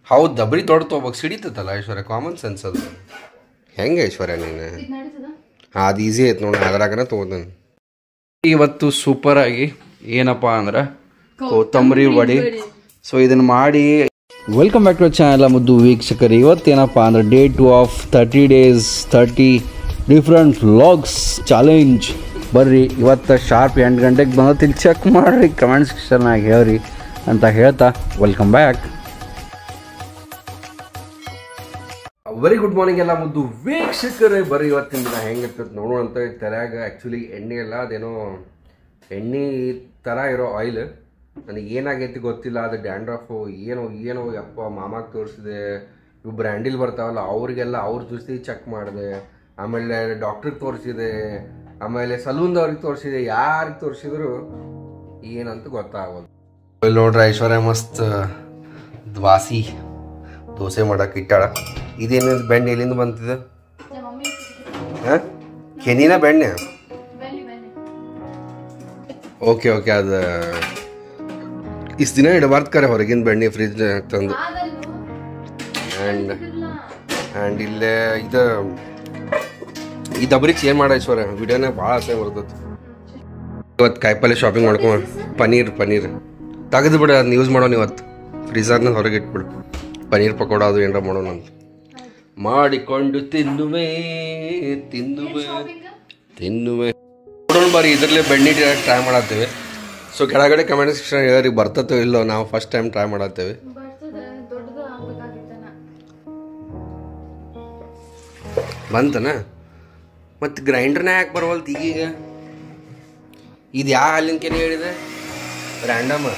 ಹೌದು ದಬ್ರಿ ದೊಡ್ಡ ತೊಗೋಬೇಕು ಸಿಡಿತೈತಲ್ಲ ಐಶ್ವರ್ಯ ಕಾಮನ್ ಸೆನ್ಸ್ ಅದು ಹೆಂಗೆ ಐಶ್ವರ್ಯ ನೀನು ಹಾಂ ಅದು ಈಸಿ ಐತೆ ನೋಡಿ ಅದ್ರಾಗನ ತೊಗೋತಾನೆ ಇವತ್ತು ಸೂಪರ್ ಆಗಿ ಏನಪ್ಪ ಅಂದ್ರೆ ಕೊತ್ತಂಬರಿ ವಡಿ ಸೊ ಇದನ್ನ ಮಾಡಿ ವೆಲ್ಕಮ್ ಬ್ಯಾಕ್ ಟು ಚಾನಲ್ ಮುದ್ದು ವೀಕ್ಷಕರು ಇವತ್ತೇನಪ್ಪ ಅಂದ್ರೆ day two of thirty days thirty different vlogs challenge ಬರ್ರಿ ಇವತ್ತು ಶಾರ್ಪ್ ಎಂಟು ಗಂಟೆಗೆ ಬಂದತ್ತಿಲ್ಲಿ ಚೆಕ್ ಮಾಡಿರಿ ಕಮೆಂಟ್ ಸೆಕ್ಷನ್ನಾಗ ಹೇಳ್ರಿ ಅಂತ ಹೇಳ್ತಾ welcome back very good morning ಎಲ್ಲ ಮುದ್ದು ವೀಕ್ಷಕರೇ ಬರ್ರಿ ಇವತ್ತಿನ ದಿನ ಹೆಂಗಿರ್ತದೆ ನೋಡುವಂತ ತಲೆಯಾಗ ಆ್ಯಕ್ಚುಲಿ ಎಣ್ಣೆ ಎಲ್ಲ ಅದೇನೋ ಎಣ್ಣೆ ಥರ ಇರೋ ಆಯಿಲ್ ನನಗೆ ಏನಾಗೈತಿ ಗೊತ್ತಿಲ್ಲ ಅದು ಡ್ಯಾಂಡ್ರಫು ಏನೋ ಏನೋ ಯಪ್ಪ ಮಾಮಾಗೆ ತೋರಿಸಿದೆ ಇವು ಬ್ರ್ಯಾಂಡಿಲ್ ಬರ್ತಾವಲ್ಲ ಅವ್ರಿಗೆಲ್ಲ ಅವ್ರ ಜೊತೆ ಚೆಕ್ ಮಾಡಿದೆ ಆಮೇಲೆ ಡಾಕ್ಟ್ರಿಗೆ ತೋರಿಸಿದೆ ಆಮೇಲೆ ಸಲೂನ್ದವ್ರಿಗೆ ತೋರಿಸಿದೆ ಯಾರಿಗೆ ತೋರಿಸಿದ್ರು ಏನಂತ ಗೊತ್ತಾಗೋದು ಇಲ್ಲಿ ನೋಡ್ರಿ ಐಶ್ವರ್ಯ ಮಸ್ತ್ ದ್ವಾಸಿ ದೋಸೆ ಮಾಡಕ್ಕೆ ಇಟ್ಟಾಳ ಇದೇನು ಬೆಣ್ಣೆ ಎಲ್ಲಿಂದ ಬಂತಿದೆ ಹಾಂ ಕೆನಿನ ಬೆಣ್ಣೆ ಓಕೆ ಓಕೆ ಅದು ಇಷ್ಟು ದಿನ ಇಡಬಾರ್ದು ಕರೆ ಹೊರಗಿನ ಬೆಣ್ಣೆ ಫ್ರಿಜ್ ತಂದು ಆ್ಯಂಡ್ ಆ್ಯಂಡ್ ಇಲ್ಲೇ ಇದು ಈ ದಬ್ರಿ ಚೇಂಜ್ ಮಾಡ ಐಶ್ವರ್ಯ ವಿಡಿಯೋನ ಭಾಳ ಆಸೆ ಬರ್ತದೆ ಇವತ್ತು ಕಾಯಿಪಲ್ಲೆ ಶಾಪಿಂಗ್ ಮಾಡ್ಕೊಂಡು ಪನೀರ್ ಪನೀರ್ ತೆಗೆದು ಬಿಡು ಅದನ್ನ ಯೂಸ್ ಮಾಡೋಣ ಇವತ್ತು ಫ್ರೀಜರ್ನ ಹೊರಗೆ ಇಟ್ಬಿಡು ಪನೀರ್ ಪಕೋಡ ಅದು ಏನಾರ ಮಾಡೋಣ ಅಂತ ಮಾಡಿಕೊಂಡು ತಿನ್ನುವೆ ತಿನ್ನುವೆ ತಿನ್ನುವೆ ನೋಡೋಣ ಬಾರಿ ಇದರಲ್ಲೇ ಬೆಣ್ಣೆ ಟ್ರೈ ಮಾಡತ್ತೇವೆ ಸೊ ಕೆಳಗಡೆ ಕಮೆಂಟ್ ಸೆಕ್ಷನ್ ಹೇಳಿ ಬರ್ತತೋ ಇಲ್ಲೋ ನಾವು ಫಸ್ಟ್ ಟೈಮ್ ಟ್ರೈ ಮಾಡತ್ತೇವೆ ಬಂತನ ಮತ್ತು ಗ್ರೈಂಡರ್ನ ಯಾಕೆ ಬರವಲ್ತು ಈಗೀಗ ಇದು ಯಾವ ಹಾಲಿನ ಕೆನೆ ಹೇಳಿದೆ ರ್ಯಾಂಡಮ್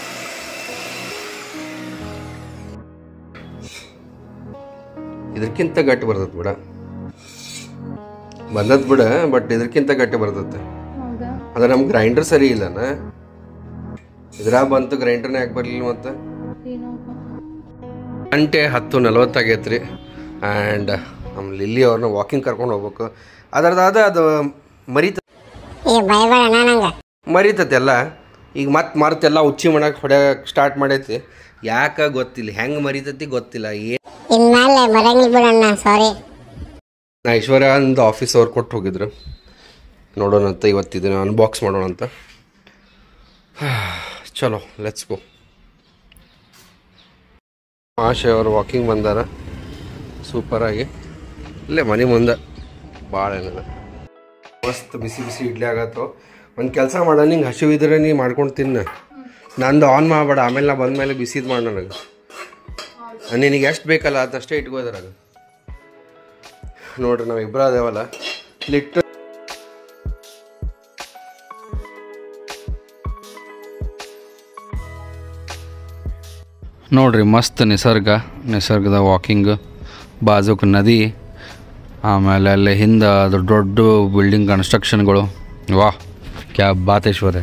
ಇದಕ್ಕಿಂತ ಗಟ್ಟಿ ಬರ್ತೈತೆ ಬಿಡ ಬಂದದ್ ಬಿಡ ಬಟ್ ಇದಕ್ಕಿಂತ ಗಟ್ಟಿ ಬರ್ತೈತೆ ಅದ ನಮ್ ಗ್ರೈಂಡರ್ ಸರಿ ಇಲ್ಲನ ಇದ್ರಾ ಬಂತು ಗ್ರೈಂಡರ್ನ ಯಾಕೆ ಬರ್ಲಿಲ್ಲ ಮತ್ತೆ ಗಂಟೆ ಹತ್ತು ನಲವತ್ತಾಗೈತ್ರಿ ಆ್ಯಂಡ್ ನಮ್ಮ ಲಿಲ್ಲಿ ಅವ್ರನ್ನ ವಾಕಿಂಗ್ ಕರ್ಕೊಂಡು ಹೋಗ್ಬೇಕು ಅದರದಾದ ಅದು ಮರಿತ ಏ ಭಯಬೇಡ ನಂಗೆ ಮರಿತೈತೆ ಎಲ್ಲ ಈಗ ಮತ್ತೆ ಮರೆತೆಲ್ಲ ಉಚ್ಚಿ ಮಾಡಕ್ಕೆ ಹೊಡ್ಯಕ್ಕೆ ಸ್ಟಾರ್ಟ್ ಮಾಡೈತಿ ಯಾಕೆ ಗೊತ್ತಿಲ್ಲ ಹೆಂಗೆ ಮರಿತೈತಿ ಗೊತ್ತಿಲ್ಲ ಏನು ಇನ್ಮೇಲೆ ಬರಂಗಿಲ್ಲ ಬಿಡಣ್ಣ ಸಾರಿ ನಾ ಐಶ್ವರ್ಯ ಒಂದು ಆಫೀಸ್ ಅವ್ರು ಕೊಟ್ಟು ಹೋಗಿದ್ರು ನೋಡೋಣ ಅಂತ ಇವತ್ತಿದ್ದೀನಿ ಅನ್ಬಾಕ್ಸ್ ಮಾಡೋಣ ಅಂತ ಚಲೋ ಲೆಟ್ಸ್ ಗೋ ಆಶೆ ಅವರು ವಾಕಿಂಗ್ ಬಂದಾರ ಸೂಪರಾಗಿ ಇಲ್ಲೇ ಮನೆ ಮುಂದೆ ಭಾಳ ಏನಿಲ್ಲ ಮಸ್ತ್ ಬಿಸಿ ಬಿಸಿ ಇಡ್ಲಿ ಆಗತ್ತೋ ಒಂದು ಕೆಲಸ ಮಾಡ ನಿಂಗೆ ಹಸಿವಿದ್ರೆ ನೀ ಮಾಡ್ಕೊಂಡು ತಿನ್ನ ನಂದು ಆನ್ ಮಾಡಬೇಡ ಆಮೇಲೆ ನಾ ಬಂದಮೇಲೆ ಬಿಸಿದು ಮಾಡಿ ನನಗೆ ನಿನಗೆ ಎಷ್ಟು ಬೇಕಲ್ಲ ಅದಷ್ಟೇ ಇಟ್ಕೋದ್ರಾಗ ನೋಡ್ರಿ ನಾವು ಇಬ್ಬರು ಅದೇವಲ್ಲ ಲಿಟ್ರ್ ನೋಡ್ರಿ ಮಸ್ತ್ ನಿಸರ್ಗ ನಿಸರ್ಗದ ವಾಕಿಂಗ್ ಬಾಜುಕ್ ನದಿ ಆಮೇಲೆ ಅಲ್ಲಿ ಹಿಂದೆ ಅದು ದೊಡ್ಡ ಬಿಲ್ಡಿಂಗ್ ಕನ್ಸ್ಟ್ರಕ್ಷನ್ಗಳು ವಾಹ್ ಕ್ಯಾ ಬಾತೇಶ್ವರ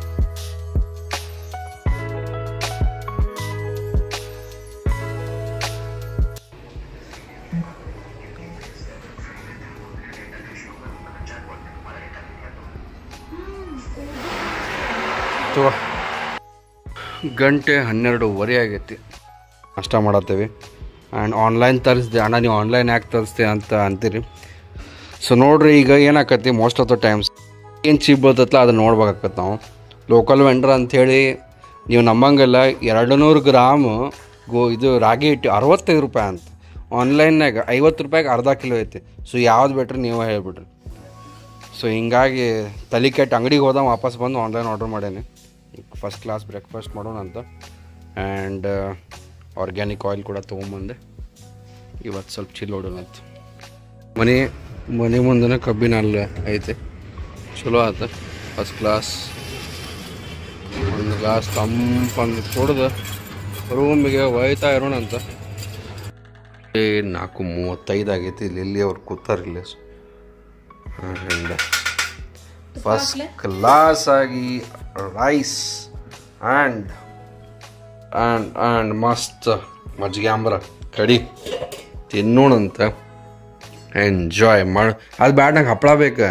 ಅಥವಾ ಗಂಟೆ ಹನ್ನೆರಡೂವರೆ ಆಗೈತಿ ನಾಷ್ಟ ಮಾಡತ್ತೇವೆ ಆ್ಯಂಡ್ ಆನ್ಲೈನ್ ತರಿಸ್ದೆ ಅಣ್ಣ ನೀವು ಆನ್ಲೈನ್ ಯಾಕೆ ತರಿಸ್ದೆ ಅಂತ ಅಂತೀರಿ ಸೊ ನೋಡ್ರಿ ಈಗ ಏನಾಕತಿ ಮೋಸ್ಟ್ ಆಫ್ ದ ಟೈಮ್ಸ್ ಏನು ಚೀಪ್ ಬರ್ತೈತಲ್ಲ ಅದನ್ನ ನೋಡ್ಬೇಕಾಕತ್ತೆ ನಾವು ಲೋಕಲ್ ವೆಂಡ್ರ್ ಅಂಥೇಳಿ ನೀವು ನಂಬಂಗಿಲ್ಲ ಎರಡು ನೂರು ಗ್ರಾಮ್ ಗೋ ಇದು ರಾಗಿ ಹಿಟ್ಟು ಅರವತ್ತೈದು ರೂಪಾಯಿ ಅಂತ ಆನ್ಲೈನ್ನಾಗ ಐವತ್ತು ರೂಪಾಯಿಗೆ ಅರ್ಧ ಕಿಲೋ ಐತಿ ಸೊ ಯಾವ್ದು ಬೆಟ್ರ್ ನೀವು ಹೇಳ್ಬಿಡ್ರಿ ಸೊ ಹಿಂಗಾಗಿ ತಲೆ ಕೆಟ್ಟು ಅಂಗಡಿಗೆ ಹೋದ ವಾಪಸ್ ಬಂದು ಆನ್ಲೈನ್ ಆರ್ಡರ್ ಮಾಡೇನಿ ಫಸ್ಟ್ ಕ್ಲಾಸ್ ಬ್ರೇಕ್ಫಾಸ್ಟ್ ಮಾಡೋಣ ಅಂತ ಆ್ಯಂಡ್ ಆರ್ಗ್ಯಾನಿಕ್ ಆಯಿಲ್ ಕೂಡ ತೊಗೊಂಬಂದೆ ಇವತ್ತು ಸ್ವಲ್ಪ ಚಿಲ್ ಹೊಡೋಣ ಅಂತ ಮನೆ ಮನೆ ಮುಂದೆ ಕಬ್ಬಿನ ಅಲ್ಲ ಐತೆ ಚಲೋ ಆತ ಫಸ್ಟ್ ಕ್ಲಾಸ್ ಒಂದು ಗ್ಲಾಸ್ ತಂಪಂದು ಕುಡ್ದು ರೂಮಿಗೆ ಒಯ್ತಾ ಇರೋಣ ಅಂತ ಏ ನಾಲ್ಕು ಮೂವತ್ತೈದು ಆಗೈತಿ ಇಲ್ಲಿ ಇಲ್ಲಿ ಅವ್ರು ಕೂತಾರಿಲ್ಲ ಆ್ಯಂಡ್ ಫಸ್ಟ್ ಕ್ಲಾಸ್ ಆಗಿ ರೈಸ್ ಆ್ಯಂಡ್ ಆ್ಯಂಡ್ ಆ್ಯಂಡ್ ಮಸ್ತ್ ಮಜ್ಜಿಗೆ ಆಂಬ್ರ ಕಡಿ ತಿನ್ನೋಣಂತ ಎಂಜಾಯ್ ಮಾಡ ಅದು ಬ್ಯಾಡ ನಂಗೆ ಹಪ್ಪಳ ಬೇಕು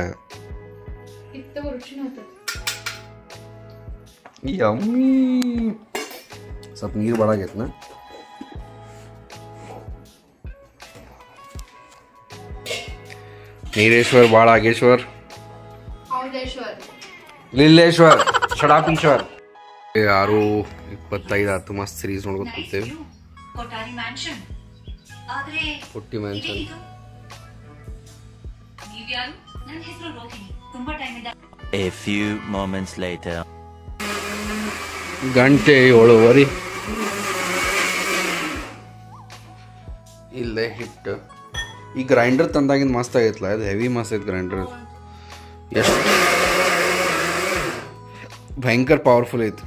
ಯಮ್ಮಿ ಸ್ವಲ್ಪ ನೀರು ಬಾಳಾಗೈತನ ನೀರೇಶ್ವರ್ ಭಾಳ ಆಗೇಶ್ವರ್ ಹೌದೇಶ್ವರ್ ಲಿಲ್ಲೇಶ್ವರ್ ಷಡಾಪೀಶ್ವರ್ ಆರು ಇಪ್ಪತ್ತೈದು ಹತ್ತು ಮಸ್ತ್ ಸೀರೀಸ್ ನೋಡ್ಕೊಂಡು ಕೂತೇವೆ ಕೊಠಾರಿ ಮ್ಯಾನ್ಷನ್ ಆದ್ರೆ ಪುಟ್ಟಿ ಮ್ಯಾನ್ಸನ್ ಇದೇನಿದು ನೀವ್ಯಾರು ನನ್ನ ಹೆಸರು ರೋಹಿಣಿ ತುಂಬಾ ಟೈಮ್ ಇಂದ A few moments later. ಗಂಟೆ ಏಳುವರೆ ಇಲ್ಲೇ ಹಿಟ್ಟು ಈ ಗ್ರೈಂಡರ್ ತಂದಾಗಿಂದ ಮಸ್ತ್ ಆಗೈತಲ್ಲ ಇದು ಹೆವಿ ಮಸ್ತ್ ಐತೆ ಗ್ರೈಂಡರ್ ಎಷ್ಟು ಭಯಂಕರ ಪವರ್ಫುಲ್ ಐತಿ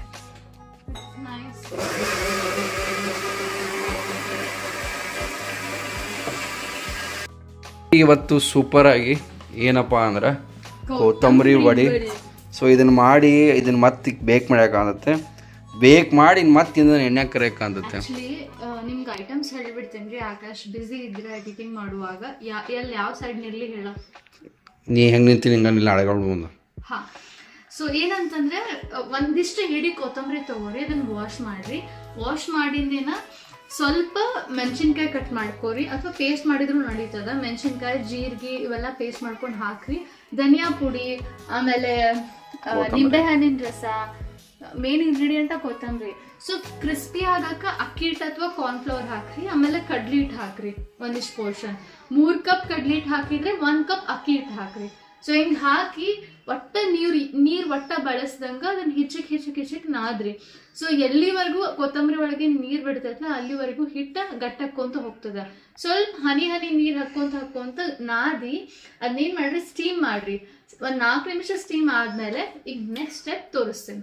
ಇವತ್ತು ಸೂಪರ್ ಆಗಿ ಏನಪ್ಪ ಅಂದ್ರೆ ಕೊತ್ತಂಬರಿ ವಡಿ ಸೊ ಇದನ್ನ ಮಾಡಿ ಇದನ್ನ ಮತ್ತೆ ಬೇಕ್ ಮಾಡ್ಯಾಕಾಗುತ್ತೆ ಬೇಕ್ ಮಾಡಿ ಮತ್ತೆ ಇದನ್ನ ಎಣ್ಣೆ ಕರೆಯಕಾಗುತ್ತೆ ಆಕ್ಚುಲಿ ನಿಮ್ಗೆ ಐಟಮ್ಸ್ ಹೇಳಿಬಿಡ್ತೇನೆ ರೀ ಆಕಾಶ್ ಬಿಸಿ ಇದ್ರೆ ಎಡಿಟಿಂಗ್ ಮಾಡುವಾಗ ಯಾ ಎಲ್ಲಿ ಯಾವ ಸೈಡ್ ನಿಲ್ಲಿ ಹೇಳ ನೀ ಹೆಂಗೆ ನಿಂತೀನಿ ಹಿಂಗೆ ನಿಲ್ಲ ಅಳಗಳು ಮುಂದೆ ಹಾ ಸೊ ಏನಂತಂದ್ರೆ ಅಹ್, ಒಂದಿಷ್ಟು ಹಿಡಿ ಕೊತ್ತಂಬರಿ ತಗೋರಿ ಅದನ್ನ ವಾಶ್ ಮಾಡ್ರಿ ವಾಶ್ ಮಾಡಿಂದೇನ ಸ್ವಲ್ಪ ಮೆಣಸಿನ್ಕಾಯಿ ಕಟ್ ಮಾಡ್ಕೋರಿ ಅಥವಾ ಪೇಸ್ಟ್ ಮಾಡಿದ್ರು ನಡೀತದ ಮೆಣಸಿನ್ಕಾಯಿ ಜೀರಿಗೆ ಇವೆಲ್ಲ ಪೇಸ್ಟ್ ಮಾಡ್ಕೊಂಡು ಹಾಕ್ರಿ ಧನಿಯಾ ಪುಡಿ ಆಮೇಲೆ ಅಹ್, ನಿಂಬೆಹಣ್ಣಿನ ರಸ ಮೇನ್ ಇಂಗ್ರೀಡಿಯಂಟ ಕೊತ್ತಂಬರಿ ಸೊ ಕ್ರಿಸ್ಪಿ ಆಗಕ್ಕ ಅಕ್ಕಿ ಹಿಟ್ಟು ಅಥವಾ ಕಾರ್ನ್ಫ್ಲವರ್ ಹಾಕ್ರಿ ಆಮೇಲೆ ಕಡ್ಲಿ ಹಿಟ್ಟು ಹಾಕ್ರಿ ಒಂದಿಷ್ಟು ಪೋರ್ಷನ್ ಮೂರ್ ಕಪ್ ಕಡ್ಲಿ ಹಿಟ್ಟು ಹಾಕಿದ್ರೆ ಒಂದ್ ಕಪ್ ಅಕ್ಕಿ ಹಿಟ್ಟು ಹಾಕ್ರಿ ಸೊ ಹಿಂಗ್ ಹಾಕಿ ಒಟ್ಟ ನೀರ್ ನೀರ್ ಒಟ್ಟ ಬಳಸ್ದಂಗ ಅದನ್ನ ಹಿಚಕ್ ಹಿಚಕ್ ಹಿಚಕ್ ನಾದ್ರಿ ಸೊ ಎಲ್ಲಿವರೆಗೂ ಕೊತ್ತಂಬರಿ ಒಳಗೆ ನೀರ್ ಬಿಡ್ತೈತಲ್ಲ ಅಲ್ಲಿವರೆಗೂ ಹಿಟ್ಟ ಗಟ್ಟಕ್ಕೊಂತ ಹೋಗ್ತದ ಸ್ವಲ್ಪ ಹನಿ ಹನಿ ನೀರ್ ಹಾಕೊಂತ ಹಾಕೊಂತ ನಾದಿ ಅದನ್ನೇನ್ ಮಾಡ್ರಿ ಸ್ಟೀಮ್ ಮಾಡ್ರಿ ಒಂದ್ ನಾಲ್ಕು ನಿಮಿಷ ಸ್ಟೀಮ್ ಆದ್ಮೇಲೆ ಈಗ ನೆಕ್ಸ್ಟ್ ಸ್ಟೆಪ್ ತೋರಿಸ್ತೇನೆ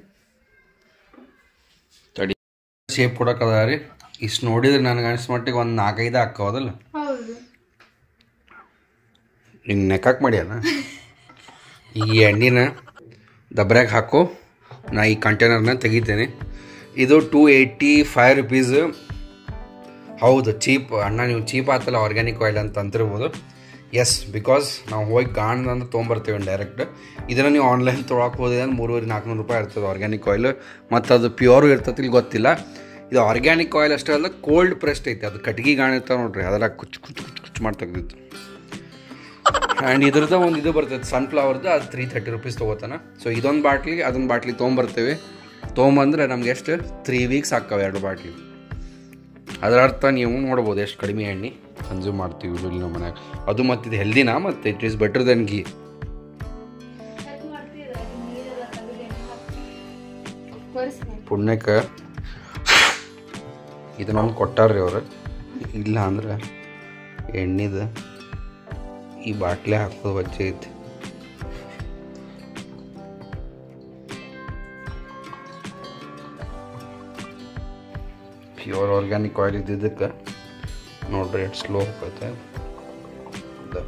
ತಡಿ ಶೇಪ್ ಕೊಡೋಕದ ರೀ ಇಷ್ಟು ನೋಡಿದ್ರೆ ನನಗೆ ಅನಿಸ್ ಮಟ್ಟಿಗೆ ಒಂದು ನಾಲ್ಕೈದು ಹಾಕೋದಲ್ಲ ಹೌದು ಹಿಂಗೆ ನೆಕ್ಕಾಕ್ ಮಾಡ್ಯಾನ ಈ ಎಣ್ಣೆನ ದಬ್ರ್ಯಾಗ ಹಾಕು ನಾ ಈ ಕಂಟೈನರ್ನ ತೆಗಿತೇನೆ ಇದು ಟೂ ಏಯ್ಟಿ ಫೈವ್ ರುಪೀಸ್ ಹೌದು ಚೀಪ್ ಅಣ್ಣ ನೀವು ಚೀಪ್ ಆತಲ್ಲ ಆರ್ಗ್ಯಾನಿಕ್ ಆಯಿಲ್ ಅಂತ ಅಂತಿರ್ಬೋದು ಎಸ್ ಬಿಕಾಸ್ ನಾವು ಹೋಗಿ ಗಾಣದಂತ ತೊಗೊಂಬರ್ತೀವಿ ಡೈರೆಕ್ಟ್ ಇದನ್ನು ನೀವು ಆನ್ಲೈನ್ ತೊಗೊಳಕ್ಕೆ ಹೋದ್ರೆ ಅಂದ್ರೆ ಮೂರುವರೆ ನಾಲ್ಕುನೂರು ರೂಪಾಯಿ ಇರ್ತದೆ ಆರ್ಗ್ಯಾನಿಕ್ ಆಯಿಲ್ ಮತ್ತು ಅದು ಪ್ಯೂರು ಇರ್ತದೆ ಇಲ್ಲಿ ಗೊತ್ತಿಲ್ಲ ಇದು ಆರ್ಗ್ಯಾನಿಕ್ ಆಯಿಲ್ ಅಷ್ಟೇ ಅಲ್ಲ ಕೋಲ್ಡ್ ಪ್ರೆಸ್ಡ್ ಐತೆ ಅದು ಕಟ್ಗೆ ಗಾಣ ಇರ್ತಾವೆ ನೋಡ್ರಿ ಅದೆಲ್ಲ ಕುಚ್ ಕುಚ್ ಕುಚ್ ಕುಚ್ ಮಾಡಿ ತೆಗ್ದಿತ್ತು ಆ್ಯಂಡ್ ಇದ್ರದ್ದು ಒಂದು ಇದು ಬರ್ತೈತೆ ಸನ್ಫ್ಲವರ್ದು ಅದು ತ್ರೀ ತರ್ಟಿ ರುಪೀಸ್ ತೊಗೋತಾನೆ ಸೊ ಇದೊಂದು ಬಾಟ್ಲಿ ಅದೊಂದು ಬಾಟ್ಲಿ ತೊಗೊಂಬರ್ತೀವಿ ತೊಗೊಂಬಂದ್ರೆ ನಮ್ಗೆ ಎಷ್ಟು ತ್ರೀ ವೀಕ್ಸ್ ಹಾಕವೆ ಎರಡು ಬಾಟ್ಲಿ ಅದರ ಅರ್ಥ ನೀವು ನೋಡ್ಬೋದು ಎಷ್ಟು ಕಡಿಮೆ ಎಣ್ಣೆ ಕನ್ಸ್ಯೂಮ್ ಮಾಡ್ತೀವಿ ಯೂಶಲಿ ನಮ್ಮ ಮನ್ಯಾಗ ಅದು ಮತ್ತು ಇದು ಹೆಲ್ದಿನಾ ಮತ್ತು it is better then ghee ಪುಣ್ಯಕ್ಕೆ ಇದನ್ನೊಂದು ಕೊಟ್ಟಾರ್ರಿ ಅವ್ರು ಇಲ್ಲ ಅಂದ್ರೆ ಎಣ್ಣೆದು ಈ ಬಾಟ್ಲೆ ಹಾಕೋದು ವಜ್ಜೆ ಐತಿ ಪ್ಯೂರ್ ಆರ್ಗ್ಯಾನಿಕ್ ಆಯಿಲ್ ಇದ್ದಿದ್ದಕ್ಕೆ ನೋಡ್ರಿ ಎಷ್ಟು ಸ್ಲೋ ಹೋಗತ್ತೆ ಇದು.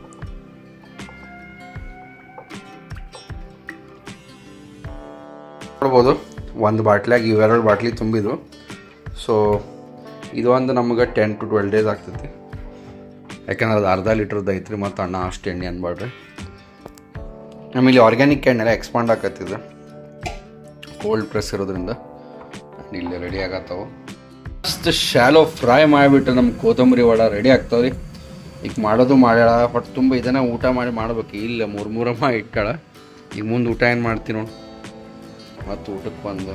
ನೋಡ್ಬೋದು ಒಂದು ಬಾಟ್ಲಿಯಾಗ ಇವೆರಡು ಬಾಟ್ಲಿ ತುಂಬಿದ್ವು ಸೊ ಇದು ಒಂದು ನಮ್ಗೆ ಟೆನ್ ಟು ಟ್ವೆಲ್ ಡೇಸ್ ಆಗ್ತೈತಿ ಯಾಕಂದ್ರೆ ಅದು ಅರ್ಧ ಲೀಟ್ರದ್ದು ಐತ್ರಿ ಮತ್ತು ಅಣ್ಣ ಅಷ್ಟು ಎಣ್ಣೆ ಅನ್ಬಾಡ್ರಿ ಆಮೇಲೆ ಆರ್ಗ್ಯಾನಿಕ್ ಎಣ್ಣೆಲ್ಲ ಎಕ್ಸ್ಪಾಂಡ್ ಆಕತ್ತಿದೆ ಕೋಲ್ಡ್ ಪ್ರೆಸ್ ಇರೋದ್ರಿಂದ And ಇಲ್ಲಿ ರೆಡಿ ಆಗತ್ತವು ಮಸ್ತ್ ಶಾಲೋ ಫ್ರೈ ಮಾಡಿಬಿಟ್ಟು ನಮ್ಮ ಕೊತ್ತಂಬರಿ ವಡ ರೆಡಿ ಆಗ್ತಾವ್ರಿ ಈಗ ಮಾಡೋದು ಮಾಡ್ಯಾಳ ಬಟ್ ತುಂಬ ಇದನ್ನ ಊಟ ಮಾಡಿ ಮಾಡ್ಬೇಕು ಇಲ್ಲ ಮೂರು ಮೂರಮ್ಮ ಇಟ್ಟಾಳ ಈಗ ಮುಂದೆ ಊಟ ಏನು ಮಾಡ್ತೀನಿ ನೋಡಿ ಮತ್ತು ಊಟಕ್ಕೆ ಬಂದು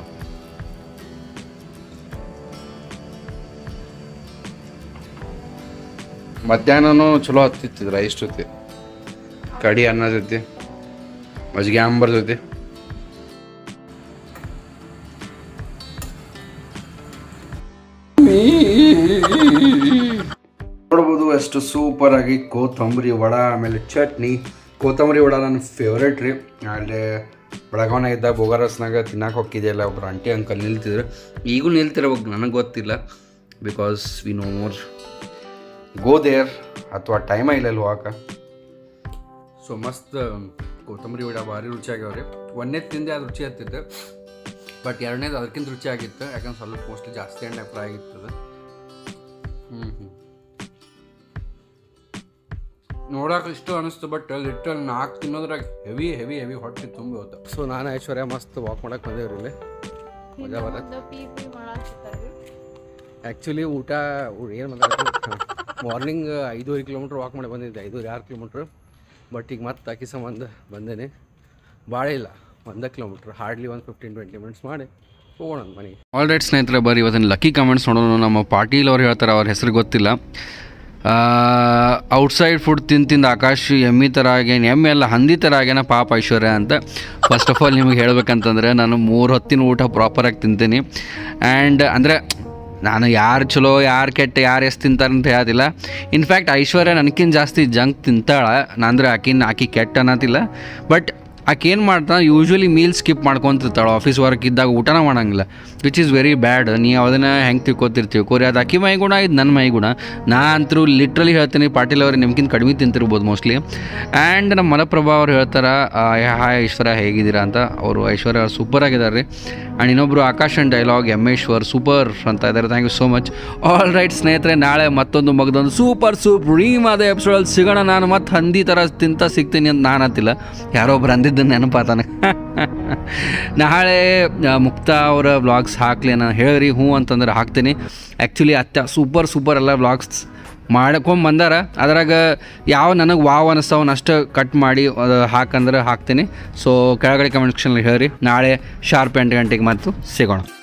ಮಧ್ಯಾಹ್ನನೂ ಚಲೋ ಹತ್ತಿತ್ತು ರೈಸ್ ಜೊತೆ ಕಡಿ ಅನ್ನ ಜೊತೆ ಮಜ್ಜಿಗೆ ಆಂಬರ್ ಜೊತೆ ನೋಡ್ಬೋದು ಎಷ್ಟು ಸೂಪರ್ ಆಗಿ ಕೊತ್ತಂಬರಿ ವಡ ಆಮೇಲೆ ಚಟ್ನಿ ಕೊತ್ತಂಬರಿ ವಡ ನನ್ನ ಫೇವ್ರೇಟ್ ರೀ ಅಲ್ಲಿ ಬೆಳಗಾವನ ಇದ್ದ ಬೋಗಾರಸ್ನಾಗ ತಿನ್ನಕ್ಕೆ ಹೋಗಿದೆಯಲ್ಲ ಒಬ್ರು ಆಂಟಿ ಅಂಕಲ್ ನಿಲ್ತಿದ್ರು ಈಗೂ ನಿಲ್ತಿರೋವಾಗ ನನಗೆ ಗೊತ್ತಿಲ್ಲ because we know more go there ಅಥವಾ ಟೈಮ ಇಲ್ಲ ಅಲ್ಲಿ ಹೋಗಕ್ಕೆ ಸೊ ಮಸ್ತ್ ಕೊತ್ತಂಬರಿ ವಡ ಭಾರಿ ರುಚಿಯಾಗ್ಯಾವ್ರಿ ಒಂದನೇ ತಿಂದೆ ಅದು ರುಚಿ ಹತ್ತಿತ್ತು ಬಟ್ ಎರಡನೇದು ಅದಕ್ಕಿಂತ ರುಚಿ ಆಗಿತ್ತು ಯಾಕಂದ್ರೆ ಸ್ವಲ್ಪ ಮೋಸ್ಟ್ಲಿ ಜಾಸ್ತಿ ಎಣ್ಣೆ ಫ್ರೈ ಆಗಿರ್ತದೆ ಹ್ಞೂ ಹ್ಞೂ ನೋಡಕ್ಕೆ ಇಷ್ಟು ಅನಿಸ್ತು ಬಟ್ ಲಿಟಲ್ ನಾಲ್ಕು ತಿನ್ನೋದ್ರಾಗ ಹೆವಿ ಹೆವಿ ಹೆವಿ ಹೊಟ್ಟೆ ತುಂಬಿ ಹೋಯ್ತು ಸೊ ನಾನು ಐಶ್ವರ್ಯ ಮಸ್ತ್ ವಾಕ್ ಮಾಡಕ್ಕೆ ಬಂದೇವ್ರಿ ಇಲ್ಲಿ ಮಜಾ ಬರತ್ತೆ ಆ್ಯಕ್ಚುಲಿ ಊಟ ಏನು ಮಾರ್ನಿಂಗ್ ಐದೂವರೆ ಕಿಲೋಮೀಟ್ರ್ ವಾಕ್ ಮಾಡಿ ಬಂದಿದ್ದೆ ಐದೂವರೆ ಆರು ಕಿಲೋಮೀಟ್ರ್ ಬಟ್ ಈಗ ಮತ್ತೆ ಆಕಿ ಸಂಬಂಧ ಬಂದೇನೆ ಭಾಳ ಇಲ್ಲ ಒಂದೇ ಕಿಲೋಮೀಟ್ರ್ ಹಾರ್ಡ್ಲಿ ಒಂದು ಫಿಫ್ಟೀನ್ ಟ್ವೆಂಟಿ ಮಿನಿಟ್ಸ್ ಮಾಡಿ ಹೋಗೋಣ ಮನೆಗೆ ಆಲ್ ರೈಟ್ ಸ್ನೇಹಿತರೆ ಬರ್ರಿ ಇವತ್ತಿನ ಲಕ್ಕಿ ಕಮೆಂಟ್ಸ್ ನೋಡೋಣ ನಮ್ಮ ಪಾಟೀಲ್ ಅವ್ರು ಹೇಳ್ತಾರೆ ಅವ್ರ ಹೆಸರು ಗೊತ್ತಿಲ್ಲ ಔಟ್ಸೈಡ್ ಫುಡ್ ತಿಂದು ತಿಂದು ಆಕಾಶ್ ಎಮ್ಮಿ ಥರ ಆಗೇನು ಎಮ್ಮೆ ಎಲ್ಲ ಹಂದಿ ಥರ ಆಗ್ಯಾನ ಪಾಪ ಐಶ್ವರ್ಯ ಅಂತ ಫಸ್ಟ್ ಆಫ್ ಆಲ್ ನಿಮಗೆ ಹೇಳ್ಬೇಕಂತಂದರೆ ನಾನು ಮೂರು ಹೊತ್ತಿನ ಊಟ ಪ್ರಾಪರಾಗಿ ತಿಂತೀನಿ ಆ್ಯಂಡ್ ಅಂದರೆ ನಾನು ಯಾರು ಚಲೋ ಯಾರು ಕೆಟ್ಟ ಯಾರು ಎಷ್ಟು ತಿಂತಾರೆ ಅಂತ ಹೇಳೋದಿಲ್ಲ ಇನ್ಫ್ಯಾಕ್ಟ್ ಐಶ್ವರ್ಯ ನನಗಿಂತ ಜಾಸ್ತಿ ಜಂಕ್ ತಿಂತಾಳೆ ಅಂದ್ರೆ ಆಕಿನ ಆಕಿ ಕೆಟ್ಟ ಅನ್ನೋದಿಲ್ಲ ಬಟ್ ಆಕೆ ಏನು ಮಾಡ್ತಾ ಯೂಶ್ವಲಿ ಮೀಲ್ ಸ್ಕಿಪ್ ಮಾಡ್ಕೊತಿರ್ತಾಳೆ ಆಫೀಸ್ ವರ್ಕ್ ಇದ್ದಾಗ ಊಟನ ಮಾಡಂಗಿಲ್ಲ ವಿಚ್ ಈಸ್ ವೆರಿ ಬ್ಯಾಡ್ ನೀವು ಅದನ್ನು ಹೆಂಗೆ ತಿಳ್ಕೊತಿರ್ತೀವಿ ಕೋರಿ ಅದು ಅಕ್ಕಿ ಮೈ ಗುಣ ಇದು ನನ್ನ ಮೈ ಗುಣ ನಾ ಅಂತರೂ ಲಿಟ್ರಲಿ ಹೇಳ್ತೀನಿ ಪಾಟೀಲ್ ಅವ್ರು ನಿಮ್ಗಿಂತ ಕಡಿಮೆ ತಿಂತಿರ್ಬೋದು ಮೋಸ್ಟ್ಲಿ ಆ್ಯಂಡ್ ನಮ್ಮ ಮಲಪ್ರಭಾ ಅವ್ರು ಹೇಳ್ತಾರೆ ಹಾಯ್ ಐಶ್ವರ್ಯ ಹೇಗಿದ್ದೀರಾ ಅಂತ ಅವರು ಐಶ್ವರ್ಯ ಸೂಪರ್ ಆಗಿದ್ದಾರೆ ರೀ ಆ್ಯಂಡ್ ಇನ್ನೊಬ್ಬರು Akash and dialogue Emmeshwar super ಅಂತ ಇದ್ದಾರೆ thank you so much all right ಸ್ನೇಹಿತರೆ ನಾಳೆ ಮತ್ತೊಂದು ಮಗದೊಂದು ಸೂಪರ್ ಸೂಪ್ರೀಮ್ ಆದ ಎಪಿಸೋಡಲ್ಲಿ ಸಿಗೋಣ ನಾನು ಮತ್ತೆ ಹಂದಿ ಥರ ತಿಂತ ಸಿಗ್ತೀನಿ ಅಂತ ನಾನು ಅಂತಿಲ್ಲ ಯಾರೋ ಒಬ್ರು ಅಂದಿದ್ದು ನೆನಪಾತಾನ ನಾಳೆ ಆ, ಮುಕ್ತಾ ಅವರ ವ್ಲಾಗ್ಸ್ ಹಾಕ್ಲಿ ನಾನು ಹೇಳ್ರಿ ಹ್ಞೂ ಅಂತಂದ್ರೆ ಹಾಕ್ತೀನಿ ಆ್ಯಕ್ಚುಲಿ ಅತ್ತ ಸೂಪರ್ ಸೂಪರ್ ಎಲ್ಲ ವ್ಲಾಗ್ಸ್ ಮಾಡ್ಕೊಂಡ್ ಬಂದಾರ ಅದ್ರಾಗ ಯಾವ ನನಗೆ ವಾವ್ ಅನ್ನಿಸ್ತಾವನ್ನ ಅಷ್ಟು ಕಟ್ ಮಾಡಿ ಅದು ಹಾಕಂದ್ರೆ ಹಾಕ್ತೀನಿ ಸೊ ಕೆಳಗಡೆ ಕಮೆಂಟ್ ಸೆಕ್ಷನಲ್ಲಿ ಹೇಳ್ರಿ ನಾಳೆ ಶಾರ್ಪ್ ಎಂಟು ಗಂಟೆಗೆ ಮತ್ತು ಸಿಗೋಣ